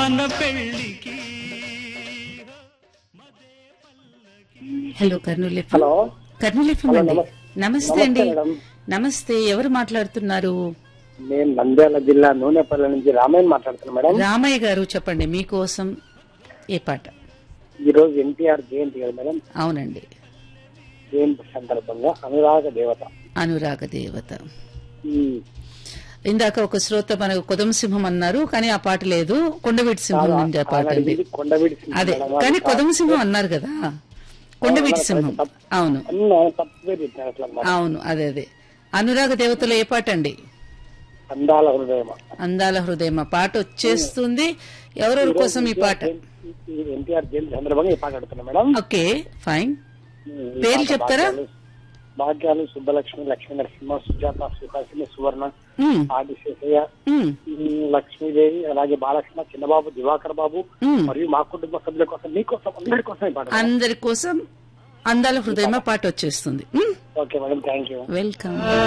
మన పెళ్ళికి hello Kurnool FM. Hello Kurnool FM hello, అండి నమస్తే. నమస్తే అండి నమస్తే మేడం. నమస్తే ఎవరు మాట్లాడుతున్నారు నేను నంద్యాల జిల్లా నూనెపల్లి నుంచి రామయ్య మాట్లాడుతున్నా మేడం రామయ్య గారు చెప్పండి మీకోసం ఏ పాట ఈ రోజు ఎన్టీఆర్ జయంతి కదా మేడం అవునండి జయంతి సందర్భంగా అనురాగ దేవత అనురాగ దేవత ఈ ఇందాక ఒక శ్రోత మనకు కొదం సింహం అన్నారు కానీ ఆ పాట లేదు కొండవీటి సింహం నుండి ఆ పాట ఉంది ఇది కొండవీటి సింహం అదే మేడం. కానీ అది కొదం సింహం అన్నారు కదా కొండవీటి సింహం అవును అన్ని ఆయన తప్పు పేరు చెప్పారు అట్లా అన్నమాట. అవును అదే అదే అనురాగ దేవతలో ఏ పాట అండి అందాల హృదయం అందాల హృదయం ఆ పాట వచ్చేస్తుంది ఎవరెవరి కోసం ఈ పాట ఎన్టీఆర్ జయంతి సందర్భంగా ఈ పాట అడుగుతున్నా మేడం ఓకే ఫైన్ ఈ పేర్లు పాట చెప్తారా? భాగ్యాలు- భాగ్యాలు సుబ్బలక్ష్మి లక్ష్మీ నరసింహ సుజాత సుహాసిని సువర్ణ మ్మ్, ఆదిశేషయ్య మ్మ్, ఈ లక్ష్మీదేవి అలాగే బాలకృష్ణ చిన్నబాబు దివాకర్ బాబు మ్మ్. మరియు మా కుటుంబ సభ్యుల కోసం మీకోసం అందరి కోసం ఈ పాట అందరి కోసం అందాల హృదయం ఆ పాట వచ్చేస్తుంది hmm, okay madam thank you welcome